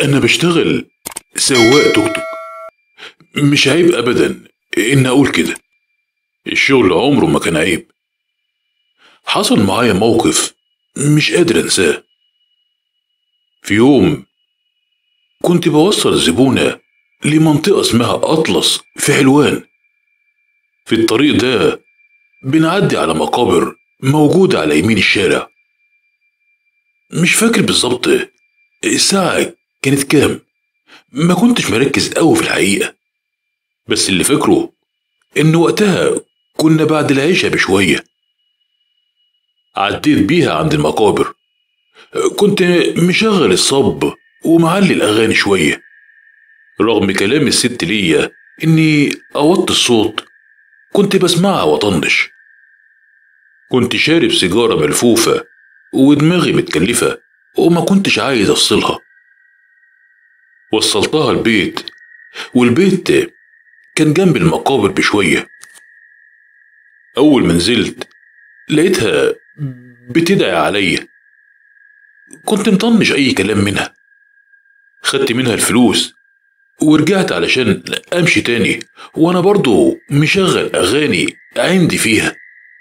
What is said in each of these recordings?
أنا بشتغل سواق توك توك مش عيب أبدا إن أقول كده الشغل عمره ما كان عيب حصل معايا موقف مش قادر أنساه في يوم كنت بوصل الزبونة لمنطقة اسمها أطلس في حلوان في الطريق ده بنعدي على مقابر موجودة على يمين الشارع مش فاكر بالظبط الساعة كانت كام ما كنتش مركز أوي في الحقيقة بس اللي فاكره إن وقتها كنا بعد العشاء بشوية عديت بيها عند المقابر كنت مشغل الصب ومعلي الأغاني شوية رغم كلام الست ليا إني أوطي الصوت كنت بسمعها وأطنش كنت شارب سيجارة ملفوفة ودماغي متكلفة وما كنتش عايز أفصلها وصلتها البيت والبيت كان جنب المقابر بشوية أول ما نزلت لقيتها بتدعي عليا كنت مطنش أي كلام منها خدت منها الفلوس ورجعت علشان أمشي تاني وأنا برضو مشغل أغاني عندي فيها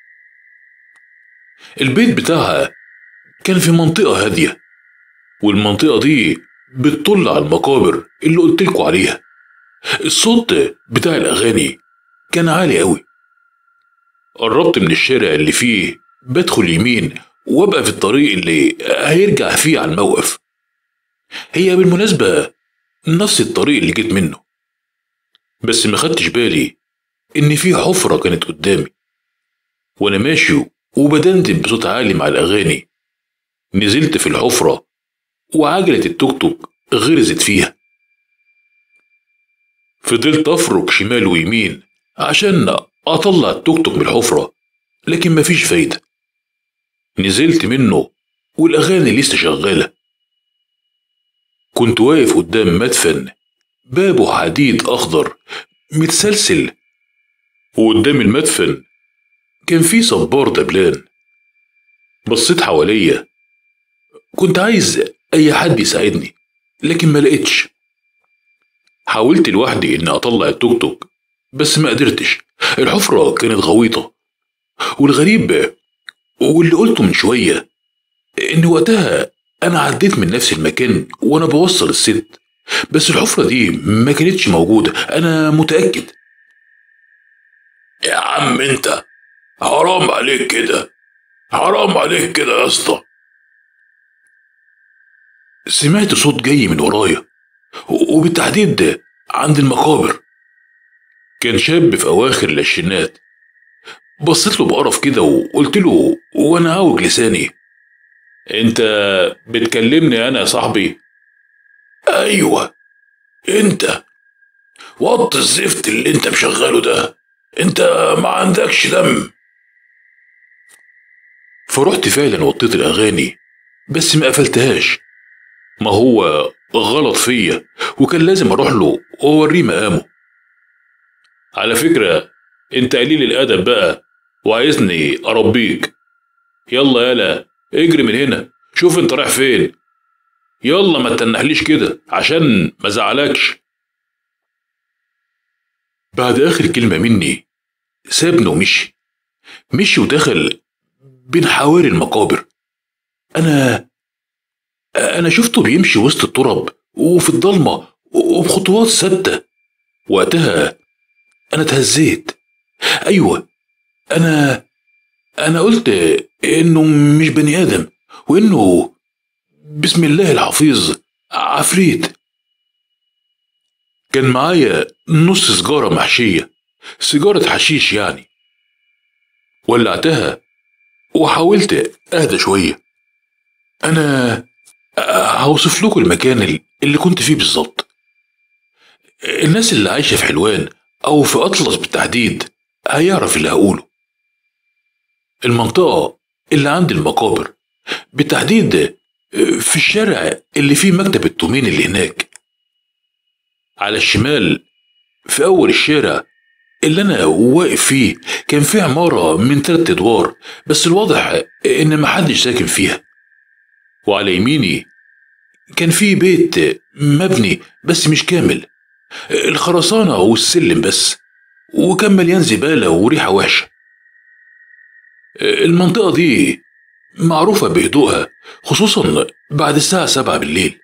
البيت بتاعها كان في منطقة هادية والمنطقة دي بتطل على المقابر اللي قلتلكوا عليها الصوت بتاع الأغاني كان عالي أوي قربت من الشارع اللي فيه بدخل يمين وابقى في الطريق اللي هيرجع فيه على الموقف هي بالمناسبة نفس الطريق اللي جيت منه بس ما خدتش بالي إن في حفرة كانت قدامي وأنا ماشي وبدندن بصوت عالي مع الأغاني نزلت في الحفرة وعجلة التوك توك غرزت فيها فضلت أفرك شمال ويمين عشان أطلع التوك توك من الحفرة لكن مفيش فايدة نزلت منه والأغاني لسه شغالة كنت واقف قدام مدفن بابه حديد أخضر متسلسل وقدام المدفن كان في صبار دبلان بصيت حواليا كنت عايز أي حد يساعدني لكن ما لقيتش حاولت لوحدي إني أطلع التوك توك بس ما قدرتش الحفرة كانت غويطة والغريب واللي قلته من شوية إن وقتها أنا عديت من نفس المكان وأنا بوصل الست بس الحفرة دي ما كانتش موجودة أنا متأكد يا عم انت حرام عليك كده حرام عليك كده يا اسطى سمعت صوت جاي من ورايا وبالتحديد عند المقابر كان شاب في أواخر العشرينات بصيت له بقرف كده وقلت له وأنا عاوج لساني أنت بتكلمني أنا يا صاحبي ايوه انت وط الزفت اللي انت مشغله ده انت ما عندكش دم فرحت فعلا وطيت الأغاني بس ما قفلتهاش ما هو غلط فيا وكان لازم أروح له وأوريه مقامه على فكرة أنت قليل الأدب بقى وعايزني أربيك يلا يلا اجري من هنا شوف أنت رايح فين يلا ما تنحليش كده عشان ما زعلكش بعد آخر كلمة مني سابني ومشي مشي ودخل بين حواري المقابر أنا أنا شفته بيمشي وسط التراب وفي الضلمة وبخطوات ثابتة وقتها أنا اتهزيت أيوة أنا أنا قلت إنه مش بني آدم وإنه بسم الله الحفيظ عفريت كان معايا نص سجارة محشية سيجارة حشيش يعني ولعتها وحاولت أهدى شوية أنا هوصف لكم المكان اللي كنت فيه بالظبط الناس اللي عايشة في حلوان أو في أطلس بالتحديد هيعرف اللي هقوله المنطقة اللي عند المقابر بالتحديد في الشارع اللي فيه مكتب التومين اللي هناك على الشمال في أول الشارع اللي أنا واقف فيه كان في عمارة من تلات أدوار بس الواضح إن محدش ساكن فيها وعلى يميني كان في بيت مبني بس مش كامل الخرسانة والسلم بس وكان مليان زبالة وريحة وحشة المنطقة دي معروفة بهدوءها خصوصا بعد الساعة سبعة بالليل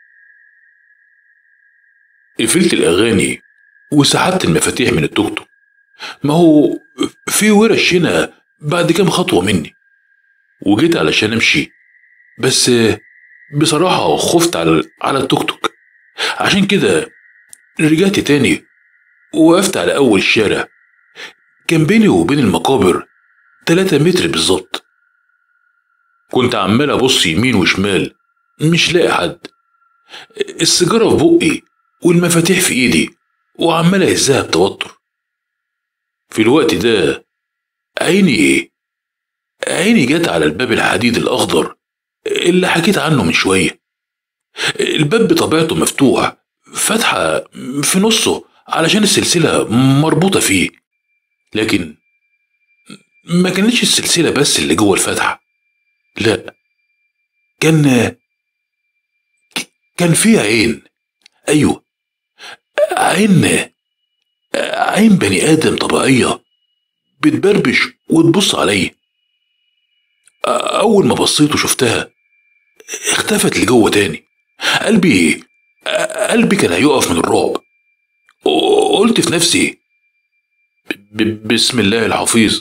قفلت الأغاني وسحبت المفاتيح من التوك توك ما هو في ورش هنا بعد كام خطوة مني وجيت علشان أمشي بس بصراحة خفت على على التوك توك عشان كده رجعت تاني وقفت على أول الشارع كان بيني وبين المقابر تلاتة متر بالظبط كنت عمال أبص يمين وشمال مش لاقي حد السيجارة في بقي والمفاتيح في إيدي وعمال أهزها بتوتر في الوقت ده عيني عيني جت على الباب الحديد الأخضر اللي حكيت عنه من شوية الباب بطبيعته مفتوح فتحة في نصه علشان السلسلة مربوطة فيه لكن ما كانتش السلسلة بس اللي جوه الفتحة لا كان كان في عين أيوه عين عين بني آدم طبيعية بتبربش وتبص عليا أول ما بصيت وشفتها اختفت لجوه تاني قلبي قلبي كان هيقف من الرعب قلت في نفسي بسم الله الحفيظ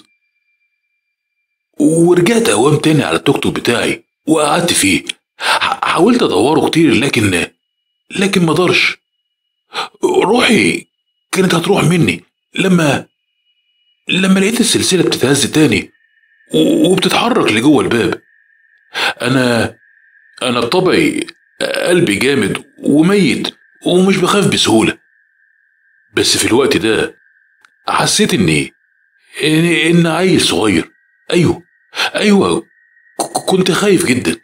ورجعت أوام تاني على التوك توك بتاعي وقعدت فيه حاولت أدوره كتير لكن لكن ما قدرش روحي كانت هتروح مني لما لما لقيت السلسلة بتتهز تاني وبتتحرك لجوه الباب أنا أنا بطبعي قلبي جامد وميت ومش بخاف بسهولة بس في الوقت ده حسيت إني إن, إن عيل صغير أيوه أيوه كنت خايف جدا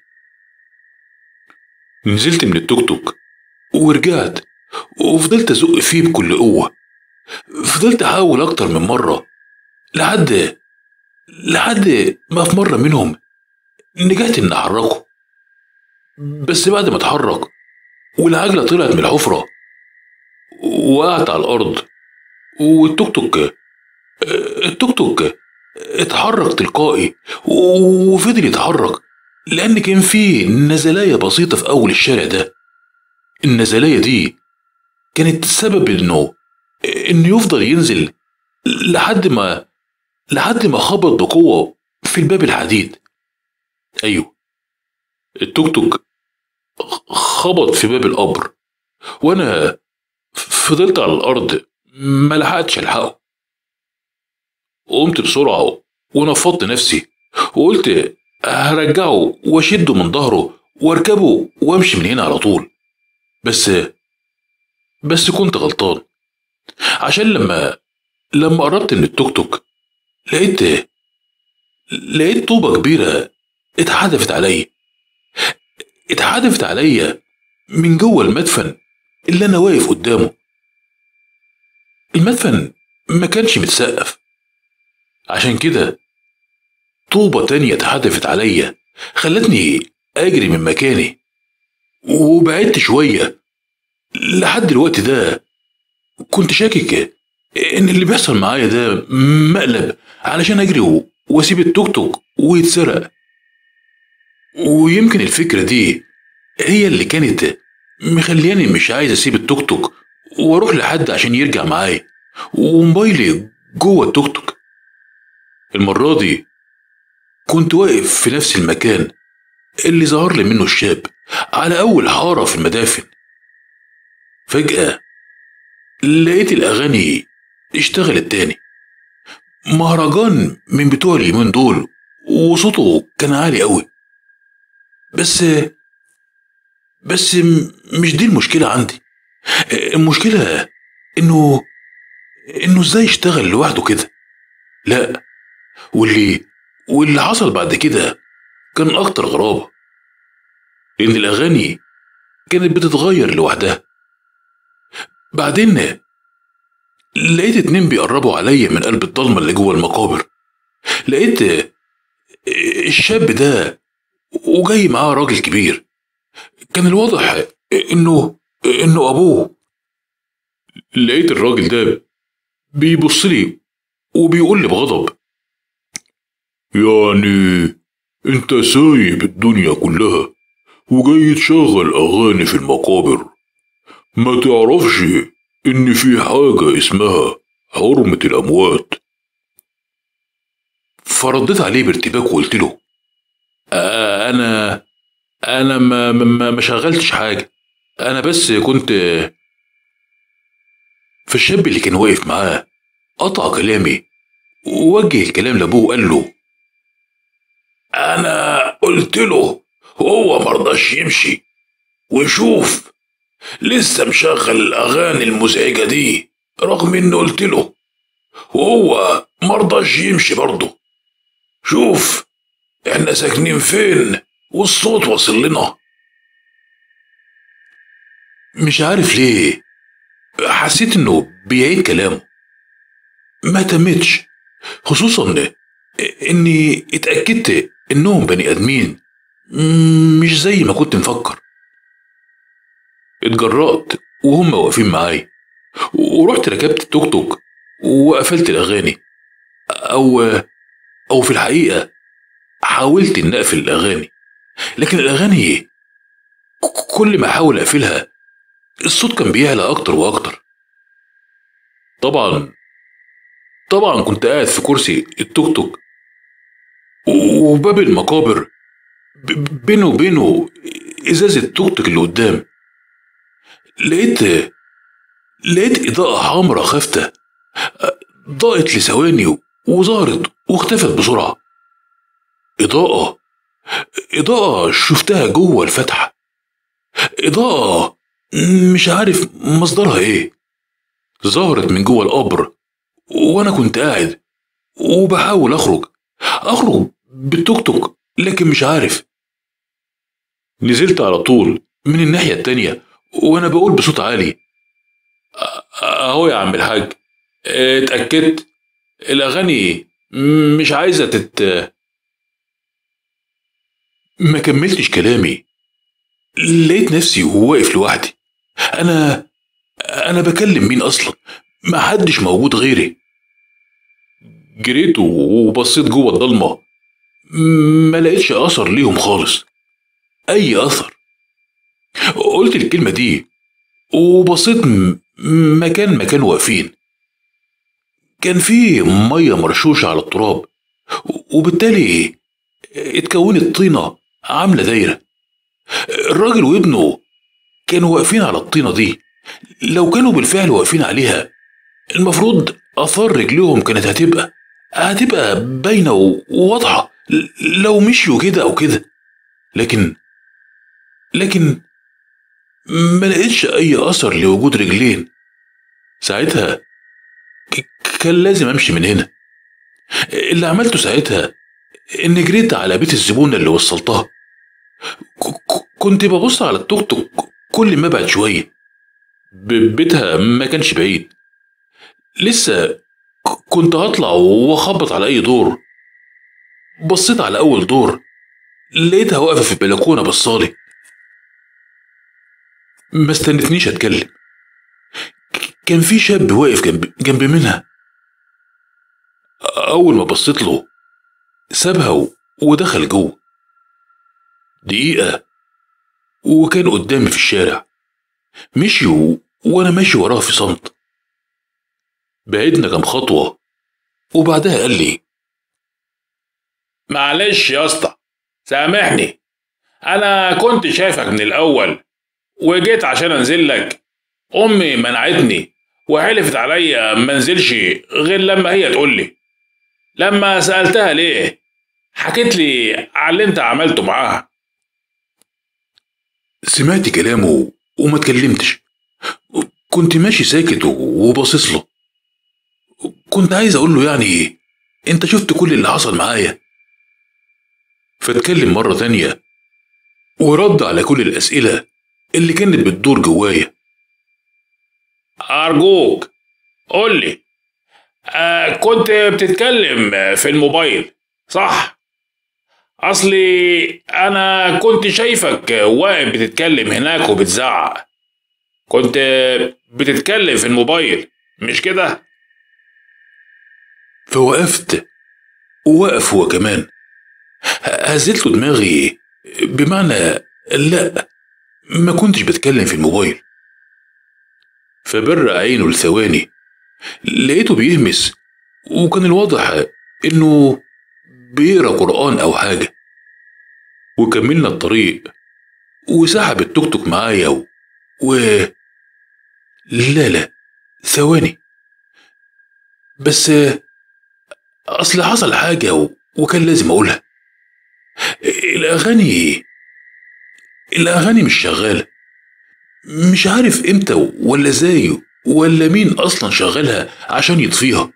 نزلت من التوك توك ورجعت وفضلت أزق فيه بكل قوة فضلت أحاول أكتر من مرة لحد لحد ما في مرة منهم نجحت إني أحركه بس بعد ما اتحرك والعجلة طلعت من الحفرة وقعت على الأرض والتوك توك التوك توك اتحرك تلقائي وفضل يتحرك لأن كان في نزلاية بسيطة في أول الشارع ده النزلاية دي كانت سبب إنه إنه يفضل ينزل لحد ما لحد ما خبط بقوة في الباب الحديد أيوه التوك توك خبط في باب القبر وأنا فضلت على الأرض ما لحقتش ألحقه قمت بسرعة ونفضت نفسي وقلت هرجعه واشده من ظهره واركبه وامشي من هنا على طول بس بس كنت غلطان عشان لما لما قربت من التوك توك لقيت لقيت طوبة كبيرة اتحدفت عليا اتحدفت عليا من جوه المدفن اللي انا واقف قدامه المدفن ما كانش متسقف عشان كده طوبة تانية اتحدفت عليا خلتني أجري من مكاني وبعدت شوية لحد الوقت ده كنت شاكك إن اللي بيحصل معايا ده مقلب علشان أجري وأسيب التوك توك ويتسرق ويمكن الفكرة دي هي اللي كانت مخلياني مش عايز أسيب التوك توك وأروح لحد عشان يرجع معايا وموبايلي جوه التوك توك المرة دي كنت واقف في نفس المكان اللي ظهر لي منه الشاب على أول حارة في المدافن فجأة لقيت الأغاني اشتغلت تاني مهرجان من بتوع اليومين دول وصوته كان عالي قوي بس بس مش دي المشكلة عندي المشكلة إنه إنه إزاي اشتغل لوحده كده لا واللي واللي حصل بعد كده كان أكتر غرابة لأن الأغاني كانت بتتغير لوحدها بعدين لقيت اتنين بيقربوا عليا من قلب الضلمة اللي جوه المقابر لقيت الشاب ده وجاي معاه راجل كبير كان الواضح إنه إنه أبوه لقيت الراجل ده بيبص لي وبيقول لي بغضب يعني انت سايب الدنيا كلها وجاي تشغل اغاني في المقابر ما تعرفش ان في حاجة اسمها حرمة الاموات فرديت عليه بارتباك وقلت له "آه، أنا أنا ما ما ما شغلتش حاجة أنا بس كنت فالشاب اللي كان واقف معاه قطع كلامي ووجه الكلام لأبوه وقال له انا قلت له وهو مرضاش يمشي وشوف لسه مشغل الاغاني المزعجة دي رغم اني قلت له وهو مرضاش يمشي برضه شوف احنا ساكنين فين والصوت واصل لنا مش عارف ليه حسيت إنه بيعيد كلامه ما اهتمتش خصوصا إني اتأكدت إنهم بني آدمين مش زي ما كنت مفكر اتجرأت وهم واقفين معايا ورحت ركبت التوك توك وقفلت الأغاني أو أو في الحقيقة حاولت إن أقفل الأغاني لكن الأغاني ك- كل ما أحاول أقفلها الصوت كان بيعلى أكتر وأكتر طبعا طبعا كنت قاعد في كرسي التوك توك وباب المقابر ب- بينه وبينه ازاز التوك توك اللي قدام لقيت لقيت اضاءة حمراء خافتة ضاءت لثواني وظهرت واختفت بسرعة إضاءة إضاءة شفتها جوه الفتحة إضاءة مش عارف مصدرها إيه ظهرت من جوه القبر وأنا كنت قاعد وبحاول أخرج أخرج بالتوك توك لكن مش عارف نزلت على طول من الناحية التانية وأنا بقول بصوت عالي "أ- أهو يا عم الحاج اتأكدت الأغاني مش عايزة تت ما كملتش كلامي لقيت نفسي واقف لوحدي أنا أنا بكلم مين أصلا ما حدش موجود غيري جريت وبصيت جوه الضلمة ما لقيتش أثر ليهم خالص أي أثر قلت الكلمة دي وبصيت م- مكان ما كانوا واقفين كان في مية مرشوشة على التراب وبالتالي اتكونت طينة عاملة دايرة الراجل وابنه كانوا واقفين على الطينة دي لو كانوا بالفعل واقفين عليها المفروض آثار رجليهم كانت هتبقى هتبقى باينة وواضحة لو مشيوا كده أو كده لكن لكن ما لقيتش أي أثر لوجود رجلين ساعتها ك- كان لازم أمشي من هنا اللي عملته ساعتها إني جريت على بيت الزبونة اللي وصلتها ك- ك- كنت ببص على التوك توك كل ما بعد شوية ب- بيتها ما كانش بعيد لسه ك- كنت هطلع واخبط على أي دور بصيت على أول دور لقيتها واقفة في البلكونة بصالي ما استنتنيش أتكلم ك- كان في شاب واقف جنب جنب منها أول ما بصيت له سابها و- ودخل جوه دقيقة وكان قدامي في الشارع مشي و... وأنا ماشي وراه في صمت بعدنا كام خطوة وبعدها قال لي معلش يا اسطى سامحني انا كنت شايفك من الاول وجيت عشان انزل لك امي منعتني وحلفت عليا ما انزلش غير لما هي تقول لي لما سالتها ليه حكيت لي على اللي انت عملته معاها سمعت كلامه وما اتكلمتش كنت ماشي ساكت و- وباصص له كنت عايز اقول له يعني انت شفت كل اللي حصل معايا فاتكلم مرة تانية ورد على كل الأسئلة اللي كانت بتدور جوايا ارجوك قول لي آه كنت بتتكلم في الموبايل صح اصلي انا كنت شايفك واقف بتتكلم هناك وبتزعق كنت بتتكلم في الموبايل مش كده فوقفت ووقف هو كمان هزيت له دماغي بمعنى لا ما كنتش بتكلم في الموبايل فبرق عينه لثواني لقيته بيهمس وكان الواضح انه بيقرا قرآن او حاجة وكملنا الطريق وسحب التوك توك معايا و... و... لا لا ثواني بس اصل حصل حاجة و... وكان لازم اقولها الاغاني الاغاني مش شغالة مش عارف امتى ولا ازاي ولا مين اصلا شغالها عشان يطفيها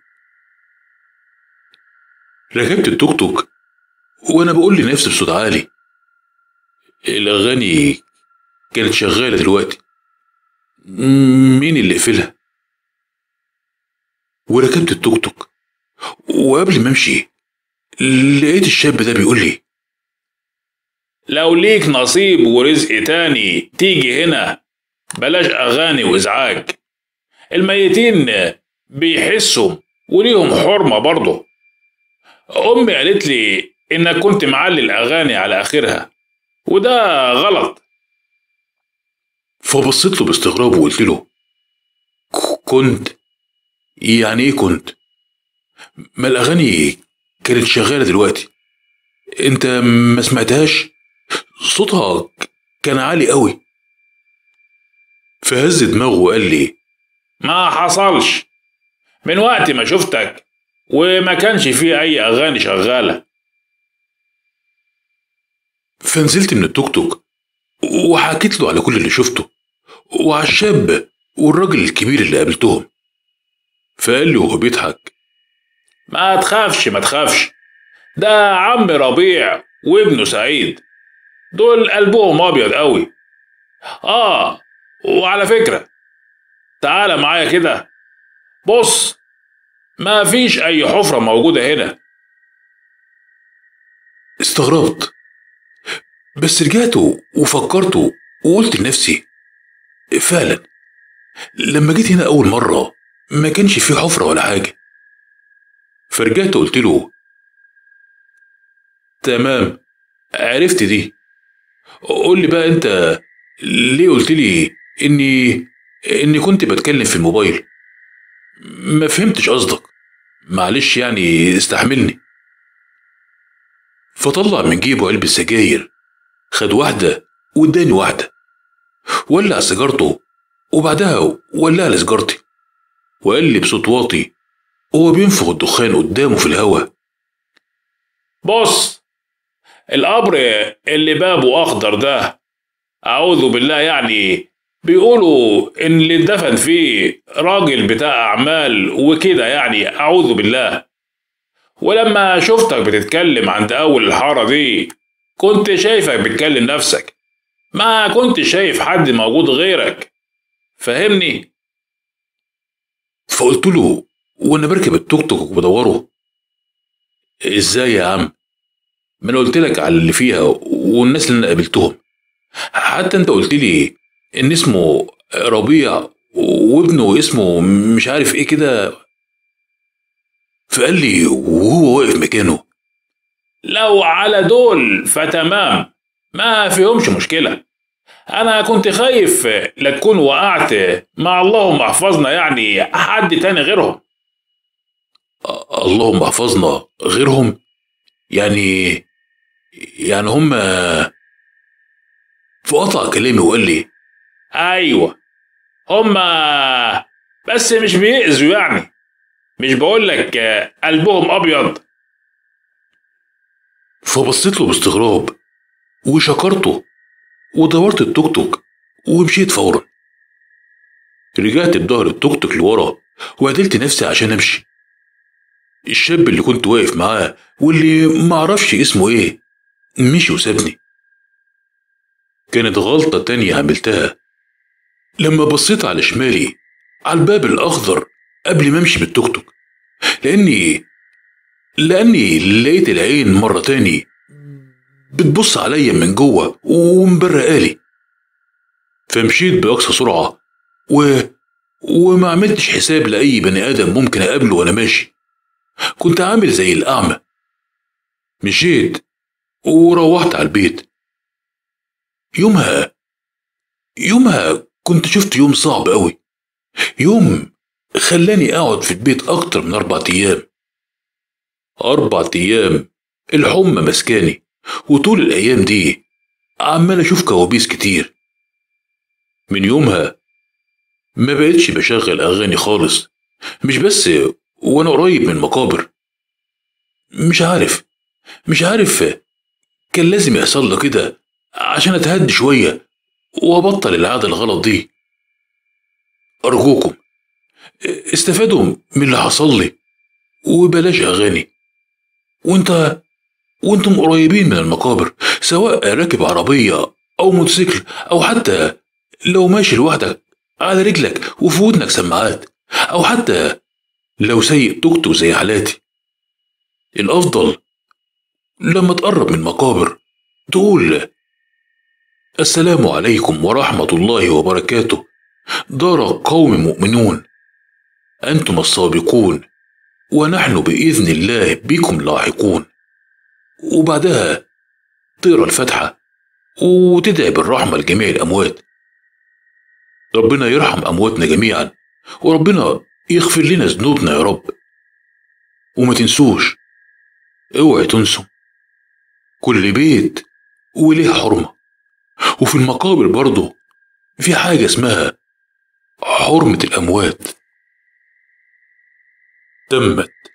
ركبت التوك توك وانا بقول لنفسي بصوت عالي الاغاني كانت شغاله دلوقتي مين اللي قفلها وركبت التوك توك وقبل ما امشي لقيت الشاب ده بيقول لي لو ليك نصيب ورزق تاني تيجي هنا بلاش اغاني وازعاج الميتين بيحسوا وليهم حرمة برضه أمي قالت لي إنك كنت معلي الأغاني على آخرها وده غلط فبصيت له باستغراب وقلت له كنت يعني ايه كنت ما الاغاني كانت شغاله دلوقتي انت ما سمعتهاش صوتها كان عالي قوي فهز دماغه وقال لي ما حصلش من وقت ما شفتك وما كانش فيه أي أغاني شغالة فنزلت من التوك توك وحكيت له على كل اللي شفته وعلى الشاب والراجل الكبير اللي قابلتهم فقال لي وهو بيضحك ما تخافش ما تخافش ده عم ربيع وابنه سعيد دول قلبهم أبيض قوي آه وعلى فكرة تعالى معايا كده بص ما فيش أي حفرة موجودة هنا استغربت بس رجعت وفكرت وقلت لنفسي فعلا لما جيت هنا أول مرة ما كانش في حفرة ولا حاجة فرجعت قلت له تمام عرفت دي قول لي بقى انت ليه قلت لي اني اني كنت بتكلم في الموبايل ما فهمتش قصدك معلش يعني استحملني فطلع من جيبه علبة سجاير خد واحدة واداني واحدة ولع سيجارته وبعدها ولع لي سيجارتي وقال لي بصوت واطي وهو بينفخ الدخان قدامه في الهوا بص القبر اللي بابه أخضر ده أعوذ بالله يعني بيقولوا إن اللي اتدفن فيه راجل بتاع أعمال وكده يعني أعوذ بالله ولما شفتك بتتكلم عند أول الحارة دي كنت شايفك بتكلم نفسك ما كنت شايف حد موجود غيرك فهمني فقلت له وانا بركب التوك توك وبدوره ازاي يا عم ما انا قلت لك على اللي فيها والناس اللي انا قابلتهم حتى انت قلت لي ان اسمه ربيع وابنه اسمه مش عارف ايه كده فقال لي وهو واقف مكانه لو على دول فتمام ما فيهمش مشكلة أنا كنت خايف لا تكون وقعت مع اللهم احفظنا يعني حد تاني غيرهم اللهم احفظنا غيرهم يعني يعني هم فقطع كلامي وقال لي أيوة هما بس مش بيأذوا يعني مش بقول لك قلبهم أبيض فبصيت له باستغراب وشكرته ودورت التوك توك ومشيت فورا رجعت بظهر التوك توك لورا وعدلت نفسي عشان امشي الشاب اللي كنت واقف معاه واللي معرفش اسمه ايه مشي وسابني كانت غلطة تانية عملتها لما بصيت على شمالي على الباب الأخضر قبل ما أمشي بالتوك توك لأني لأني لقيت العين مرة تاني بتبص عليا من جوه ومبرقالي فمشيت بأقصى سرعة و... وما عملتش حساب لأي بني آدم ممكن أقابله وأنا ماشي كنت عامل زي الأعمى مشيت وروحت على البيت يومها يومها كنت شفت يوم صعب أوي يوم خلاني أقعد في البيت أكتر من أربع أيام أربع أيام الحمى مسكاني وطول الأيام دي عمال أشوف كوابيس كتير من يومها ما بقتش بشغل أغاني خالص مش بس وأنا قريب من مقابر مش عارف مش عارف كان لازم يحصل له كده عشان أتهد شوية وأبطل العادة الغلط دي أرجوكم استفادوا من اللي حصل لي وبلاش أغاني وانت وانتم قريبين من المقابر سواء راكب عربية أو موتوسيكل أو حتى لو ماشي لوحدك على رجلك وفي ودنك سماعات أو حتى لو سايق توك توك زي حالاتي الأفضل لما تقرب من مقابر تقول السلام عليكم ورحمة الله وبركاته دار قوم مؤمنون أنتم السابقون ونحن بإذن الله بكم لاحقون وبعدها تقرا الفاتحة وتدعي بالرحمة لجميع الأموات ربنا يرحم أمواتنا جميعا وربنا يغفر لنا ذنوبنا يا رب وما تنسوش اوعي تنسوا كل بيت وليه حرمة وفي المقابر برضه في حاجة اسمها حرمة الأموات تمت